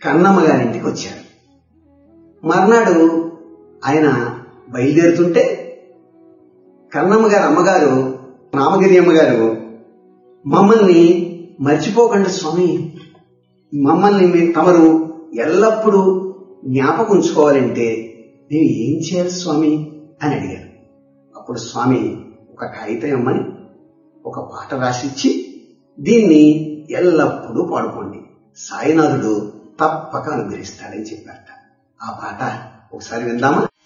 కన్నమ్మ గారింటికి వచ్చారు మర్నాడు ఆయన బయలుదేరుతుంటే కన్నమ్మ గారు అమ్మగారు రామగిరి అమ్మగారు మమ్మల్ని మర్చిపోకండి స్వామి మమ్మల్ని మీరు తమరు ఎల్లప్పుడూ జ్ఞాపకం ఉంచుకోవాలంటే నేను ఏం చేయాలి స్వామి అని అడిగారు అప్పుడు స్వామి ఒక కాగితం ఇమ్మని ఒక పాట రాసిచ్చి దీన్ని ఎల్లప్పుడూ పాడుకోండి సాయినాథుడు తప్పక అనుగ్రహిస్తాడని చెప్పారట ఆ పాట ఒకసారి విందామా